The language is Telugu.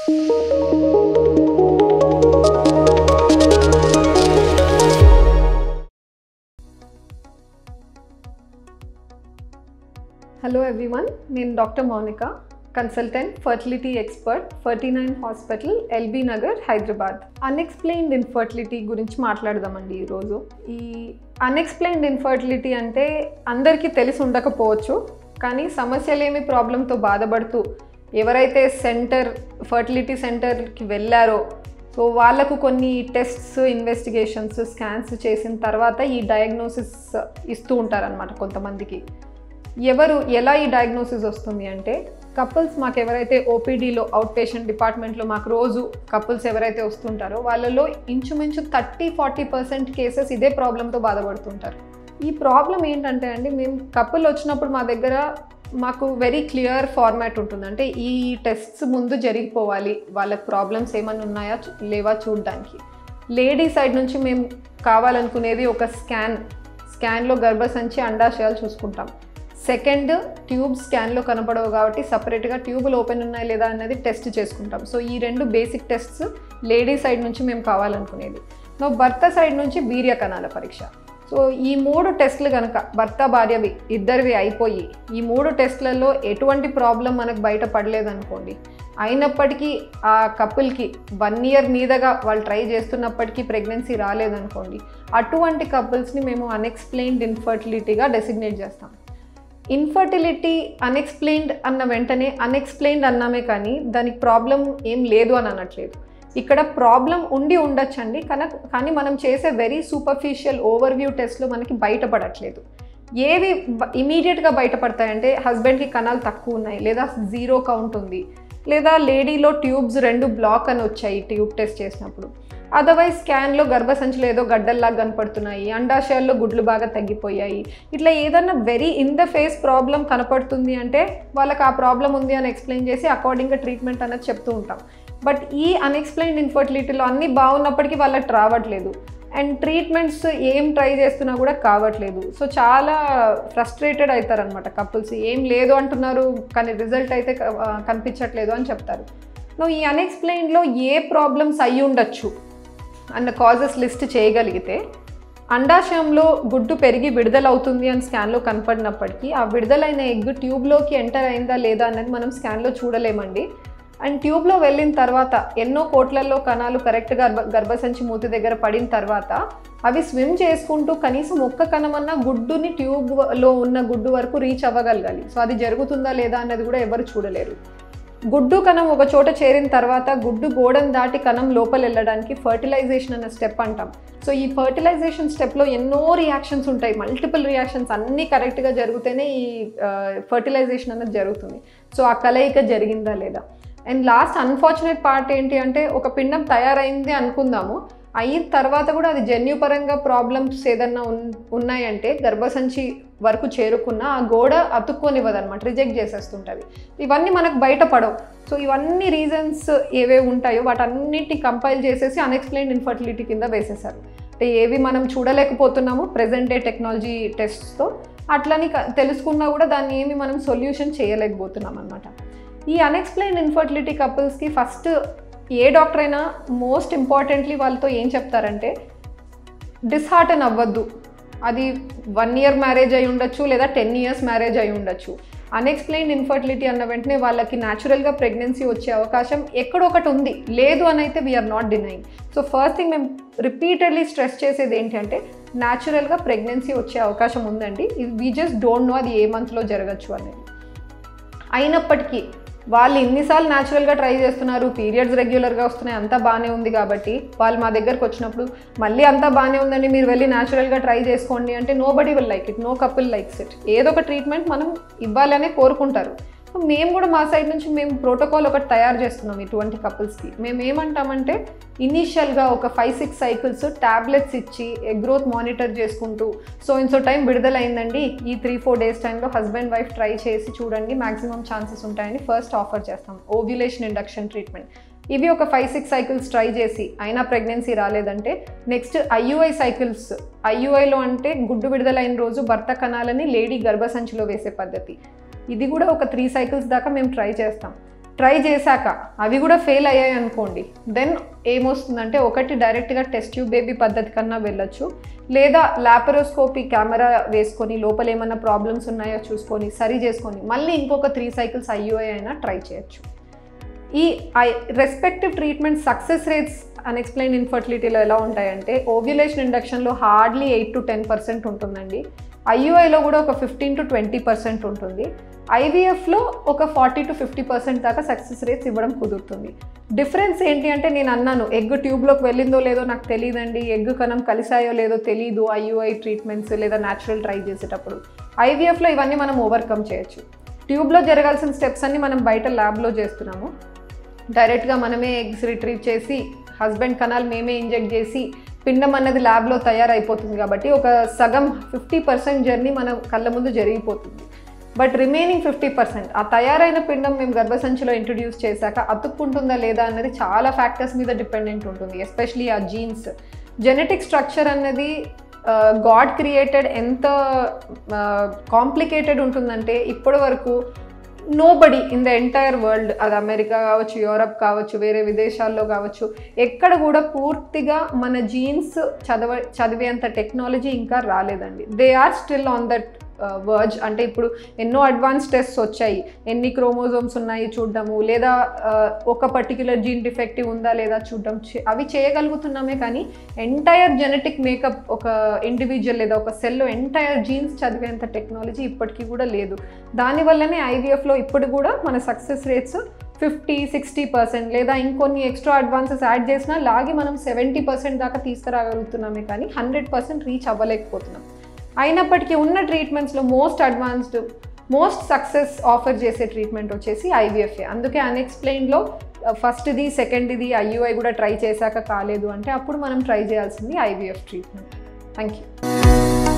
హలో ఎవ్రీవన్ నేను doctor Mounika consultant fertility expert forty nine hospital LB Nagar Hyderabad unexplained infertility గురించి మాట్లాడదామండి ఈరోజు ఈ అన్ఎక్స్ప్లెయిన్డ్ ఇన్ఫర్టిలిటీ అంటే అందరికీ తెలిసి ఉండకపోవచ్చు కానీ సమస్యలేమి ప్రాబ్లంతో బాధపడుతూ ఎవరైతే సెంటర్ ఫర్టిలిటీ సెంటర్కి వెళ్ళారో సో వాళ్ళకు కొన్ని టెస్ట్స్ ఇన్వెస్టిగేషన్స్ స్కాన్స్ చేసిన తర్వాత ఈ డయాగ్నోసిస్ ఇస్తూ ఉంటారనమాట కొంతమందికి ఎవరు ఎలా ఈ డయాగ్నోసిస్ వస్తుంది అంటే కపుల్స్ మాకు ఎవరైతే ఓపీడీలో అవుట్ పేషెంట్ డిపార్ట్మెంట్లో మాకు రోజు కపుల్స్ ఎవరైతే వస్తుంటారో వాళ్ళలో ఇంచుమించు థర్టీ ఫార్టీ పర్సెంట్ కేసెస్ ఇదే ప్రాబ్లంతో బాధపడుతుంటారు ఈ ప్రాబ్లం ఏంటంటే అండి మేము కపుల్ వచ్చినప్పుడు మా దగ్గర మాకు వెరీ క్లియర్ ఫార్మాట్ ఉంటుంది అంటే ఈ టెస్ట్స్ ముందు జరిగిపోవాలి వాళ్ళకి ప్రాబ్లమ్స్ ఏమైనా ఉన్నాయా చూ- లేవా చూడడానికి లేడీ సైడ్ నుంచి మేము కావాలనుకునేది ఒక స్కాన్ స్కాన్లో గర్భసంచి అండాశయాలు చూసుకుంటాం సెకండ్ ట్యూబ్ స్కాన్లో కనపడవు కాబట్టి సపరేట్గా ట్యూబులు ఓపెన్ ఉన్నాయి లేదా అనేది టెస్ట్ చేసుకుంటాం సో ఈ రెండు బేసిక్ టెస్ట్స్ లేడీ సైడ్ నుంచి మేము కావాలనుకునేది నో భర్త సైడ్ నుంచి వీర్య కణాల పరీక్ష సో ఈ మూడు టెస్ట్లు కనుక భర్త భార్యవి ఇద్దరివి అయిపోయి ఈ మూడు టెస్ట్లలో ఎటువంటి ప్రాబ్లం మనకు బయటపడలేదనుకోండి అయినప్పటికీ ఆ కపుల్కి వన్ ఇయర్ మీదగా వాళ్ళు ట్రై చేస్తున్నప్పటికీ ప్రెగ్నెన్సీ రాలేదనుకోండి అటువంటి కపుల్స్ని మేము అన్ఎక్స్ప్లెయిన్డ్ ఇన్ఫర్టిలిటీగా డెసిగ్నేట్ చేస్తాం ఇన్ఫర్టిలిటీ అన్ఎక్స్ప్లెయిన్డ్ అన్న వెంటనే అన్ఎక్స్ప్లెయిన్డ్ అన్నామే కానీ దానికి ప్రాబ్లం ఏం లేదు అని అనట్లేదు ఇక్కడ ప్రాబ్లం ఉండి ఉండొచ్చండి కనుక కానీ మనం చేసే వెరీ సూపర్ఫిషియల్ ఓవర్వ్యూ టెస్ట్లో మనకి బయటపడట్లేదు ఏవి ఇమీడియట్గా బయటపడతాయంటే హస్బెండ్కి కణాలు తక్కువ ఉన్నాయి లేదా జీరో కౌంట్ ఉంది లేదా లేడీలో ట్యూబ్స్ రెండు బ్లాక్ అని వచ్చాయి ట్యూబ్ టెస్ట్ చేసినప్పుడు అదర్వైజ్ స్కాన్లో గర్భసంచులు ఏదో గడ్డల్లాగా కనపడుతున్నాయి అండాశయాల్లో గుడ్లు బాగా తగ్గిపోయాయి ఇట్లా ఏదన్నా very in the face problem కనపడుతుంది అంటే వాళ్ళకి ఆ ప్రాబ్లం ఉంది అని ఎక్స్ప్లెయిన్ చేసి అకార్డింగ్గా ట్రీట్మెంట్ అనేది చెప్తూ ఉంటాం బట్ ఈ అన్ఎక్స్ప్లెయిన్డ్ ఇన్ఫర్టిలిటీలో అన్నీ బాగున్నప్పటికీ వాళ్ళకి రావట్లేదు అండ్ ట్రీట్మెంట్స్ ఏం ట్రై చేస్తున్నా కూడా కావట్లేదు సో చాలా ఫ్రస్ట్రేటెడ్ అవుతారనమాట కపుల్స్ ఏం లేదు అంటున్నారు కానీ రిజల్ట్ అయితే క- ఆ, కనిపించట్లేదు అని చెప్తారు నువ్వు ఈ అన్ఎక్స్ప్లెయిన్లో ఏ ప్రాబ్లమ్స్ అయి ఉండొచ్చు అన్న కాజెస్ లిస్ట్ చేయగలిగితే అండాశయంలో గుడ్డు పెరిగి విడుదలవుతుంది అని స్కాన్లో కనపడినప్పటికీ ఆ విడుదలైన ఎగ్ ట్యూబ్లోకి ఎంటర్ అయిందా లేదా అనేది మనం స్కాన్లో చూడలేమండి అండ్ ట్యూబ్లో వెళ్ళిన తర్వాత ఎన్నో కోట్లలో కణాలు కరెక్ట్గా గర్భ గర్భసంచి మూతి దగ్గర పడిన తర్వాత అవి స్విమ్ చేసుకుంటూ కనీసం ఒక్క కణమన్నా గుడ్డుని ట్యూబ్లో ఉన్న గుడ్డు వరకు రీచ్ అవ్వగలగాలి సో అది జరుగుతుందా లేదా అనేది కూడా ఎవరు చూడలేరు గుడ్డు కణం ఒక చోట చేరిన తర్వాత గుడ్డు గోడను దాటి కణం లోపల వెళ్ళడానికి ఫర్టిలైజేషన్ అనే స్టెప్ అంటాం సో ఈ ఫర్టిలైజేషన్ స్టెప్లో ఎన్నో రియాక్షన్స్ ఉంటాయి మల్టిపుల్ రియాక్షన్స్ అన్నీ కరెక్ట్గా జరిగితేనే ఈ ఫర్టిలైజేషన్ అనేది జరుగుతుంది సో ఆ కలయిక జరిగిందా లేదా అండ్ లాస్ట్ అన్ఫార్చునేట్ పార్ట్ ఏంటి అంటే ఒక పిండం తయారైంది అనుకుందాము అయిన తర్వాత కూడా అది జన్యుపరంగా ప్రాబ్లమ్స్ ఏదన్నా ఉన్- ఉన్నాయంటే గర్భసంచి వరకు చేరుకున్న ఆ గోడ అతుక్కోనివ్వదు అనమాట రిజెక్ట్ చేసేస్తుంటుంది ఇవన్నీ మనకు బయటపడవు సో ఇవన్నీ రీజన్స్ ఏవే ఉంటాయో వాటన్నిటిని కంపైల్ చేసేసి అన్ఎక్స్ప్లెయిన్డ్ ఇన్ఫర్టిలిటీ కింద వేసేసారు అంటే ఏవి మనం చూడలేకపోతున్నాము ప్రెసెంట్ డే టెక్నాలజీ టెస్ట్స్తో అట్లని క- తెలుసుకున్నా కూడా దాన్ని ఏమి మనం సొల్యూషన్ చేయలేకపోతున్నాం అనమాట ఈ అన్ఎక్స్ప్లెయిన్ ఇన్ఫర్టిలిటీ కపుల్స్కి ఫస్ట్ ఏ డాక్టర్ అయినా మోస్ట్ ఇంపార్టెంట్లీ వాళ్ళతో ఏం చెప్తారంటే డిస్హార్టన్ అవ్వద్దు అది వన్ ఇయర్ మ్యారేజ్ అయి ఉండొచ్చు లేదా టెన్ ఇయర్స్ మ్యారేజ్ అయి ఉండొచ్చు అన్ఎక్స్ప్లెయిన్ ఇన్ఫర్టిలిటీ అన్న వెంటనే వాళ్ళకి న్యాచురల్గా ప్రెగ్నెన్సీ వచ్చే అవకాశం ఎక్కడొకటి ఉంది లేదు అని అయితే we are not denying so first thing మేము రిపీటెడ్లీ స్ట్రెస్ చేసేది ఏంటి అంటే న్యాచురల్గా ప్రెగ్నెన్సీ వచ్చే అవకాశం ఉందండి ఇది వీ జస్ట్ డోంట్ నో అది ఏ మంత్లో జరగచ్చు అనేది అయినప్పటికీ వాళ్ళు ఇన్నిసార్లు న్యాచురల్గా ట్రై చేస్తున్నారు పీరియడ్స్ రెగ్యులర్గా వస్తున్నాయి అంతా బాగానే ఉంది కాబట్టి వాళ్ళు మా దగ్గరకు వచ్చినప్పుడు మళ్ళీ అంతా బాగానే ఉందండి మీరు వెళ్ళి న్యాచురల్గా ట్రై చేసుకోండి అంటే nobody will like it no couple likes it ఏదో ఒక ట్రీట్మెంట్ మనం ఇవ్వాలనే కోరుకుంటారు సో మేము కూడా మా సైడ్ నుంచి మేము ప్రోటోకాల్ ఒకటి తయారు చేస్తున్నాం ఇటువంటి కపుల్స్కి మేము ఏమంటామంటే ఇనీషియల్గా ఒక ఫైవ్ సిక్స్ సైకిల్స్ ట్యాబ్లెట్స్ ఇచ్చి ఎగ్ గ్రోత్ మానిటర్ చేసుకుంటూ సో ఇన్ సో టైం విడుదలైందండి ఈ త్రీ ఫోర్ డేస్ టైంలో హస్బెండ్ వైఫ్ ట్రై చేసి చూడండి మాక్సిమం ఛాన్సెస్ ఉంటాయని ఫస్ట్ ఆఫర్ చేస్తాం ఓవ్యులేషన్ ఇండక్షన్ ట్రీట్మెంట్ ఇవి ఒక ఫైవ్ సిక్స్ సైకిల్స్ ట్రై చేసి అయినా ప్రెగ్నెన్సీ రాలేదంటే నెక్స్ట్ ఐయుఐ సైకిల్స్ ఐయుఐలో అంటే గుడ్డు విడుదలైన రోజు భర్త కణాలని లేడీ గర్భసంచిలో వేసే పద్ధతి ఇది కూడా ఒక త్రీ సైకిల్స్ దాకా మేము ట్రై చేస్తాం ట్రై చేశాక అవి కూడా ఫెయిల్ అయ్యాయి అనుకోండి దెన్ ఏమొస్తుందంటే ఒకటి డైరెక్ట్గా టెస్ట్ ట్యూబ్ బేబీ పద్ధతి కన్నా వెళ్ళొచ్చు లేదా లాపరోస్కోపీ కెమెరా వేసుకొని లోపల ఏమైనా ప్రాబ్లమ్స్ ఉన్నాయో చూసుకొని సరి చేసుకొని మళ్ళీ ఇంకొక త్రీ సైకిల్స్ ఐయుఐ అయినా ట్రై చేయొచ్చు ఈ ఐ respective treatment success rates unexplained ఇన్ఫర్టిలిటీలో ఎలా ఉంటాయంటే ఓవ్యులేషన్ ఇండక్షన్లో hardly eight to ten percent ఉంటుందండి ఐయుఐలో కూడా ఒక ఫిఫ్టీన్ టు ట్వంటీ పర్సెంట్ ఉంటుంది ఐవీఎఫ్లో ఒక ఫార్టీ టు ఫిఫ్టీ పర్సెంట్ దాకా సక్సెస్ రేట్స్ ఇవ్వడం కుదురుతుంది డిఫరెన్స్ ఏంటి అంటే నేను అన్నాను ఎగ్ ట్యూబ్లోకి వెళ్ళిందో లేదో నాకు తెలియదండి ఎగ్ కణం కలిసాయో లేదో తెలియదు ఐయుఐ ట్రీట్మెంట్స్ లేదా న్యాచురల్ ట్రై చేసేటప్పుడు ఐవీఎఫ్లో ఇవన్నీ మనం ఓవర్కమ్ చేయొచ్చు ట్యూబ్లో జరగాల్సిన స్టెప్స్ అన్ని మనం బయట ల్యాబ్లో చేస్తున్నాము డైరెక్ట్గా మనమే ఎగ్స్ రిట్రీవ్ చేసి హస్బెండ్ కణాలు మేమే ఇంజెక్ట్ చేసి పిండం అన్నది ల్యాబ్లో తయారైపోతుంది కాబట్టి ఒక సగం ఫిఫ్టీ పర్సెంట్ జర్నీ మన కళ్ళ ముందు జరిగిపోతుంది బట్ రిమైనింగ్ ఫిఫ్టీ పర్సెంట్ ఆ తయారైన పిండం మేము గర్భసంచిలో ఇంట్రడ్యూస్ చేశాక అతుక్కుంటుందా లేదా అన్నది చాలా ఫ్యాక్టర్స్ మీద డిపెండెంట్ ఉంటుంది ఎస్పెషలీ ఆ జీన్స్ జెనెటిక్ స్ట్రక్చర్ అన్నది గాడ్ క్రియేటెడ్ ఎంత కాంప్లికేటెడ్ ఉంటుందంటే ఇప్పటి వరకు nobody in the entire world అది అమెరికా కావచ్చు యూరప్ కావచ్చు వేరే విదేశాల్లో కావచ్చు ఎక్కడ కూడా పూర్తిగా మన జీన్స్ చదవ చదివేంత టెక్నాలజీ ఇంకా రాలేదండి they are still on that verge అంటే ఇప్పుడు ఎన్నో అడ్వాన్స్ టెస్ట్స్ వచ్చాయి ఎన్ని క్రోమోజోమ్స్ ఉన్నాయి చూడడము లేదా ఒక పర్టిక్యులర్ జీన్ డిఫెక్టివ్ ఉందా లేదా చూడడం అవి చేయగలుగుతున్నామే కానీ ఎంటైర్ జెనెటిక్ మేకప్ ఒక ఇండివిజువల్ లేదా ఒక సెల్లో ఎంటైర్ జీన్స్ చదివేంత టెక్నాలజీ ఇప్పటికీ కూడా లేదు దానివల్లనే ఐవీఎఫ్లో ఇప్పుడు కూడా మన success rates fifty sixty percent లేదా ఇంకొన్ని ఎక్స్ట్రా అడ్వాన్సెస్ యాడ్ చేసినా లాగి మనం సెవెంటీ పర్సెంట్ దాకా తీసుకురాగలుగుతున్నామే కానీ హండ్రెడ్ పర్సెంట్ రీచ్ అవ్వలేకపోతున్నాం అయినప్పటికీ ఉన్న ట్రీట్మెంట్స్లో most advanced most success offer చేసే ట్రీట్మెంట్ వచ్చేసి ఐవీఎఫ్ఏ అందుకే అన్ఎక్స్ప్లెయిన్లో ఫస్ట్ది సెకండ్ది ఐయుఐ కూడా ట్రై చేశాక కాలేదు అంటే అప్పుడు మనం ట్రై చేయాల్సింది ఐవీఎఫ్ ట్రీట్మెంట్ థ్యాంక్ యూ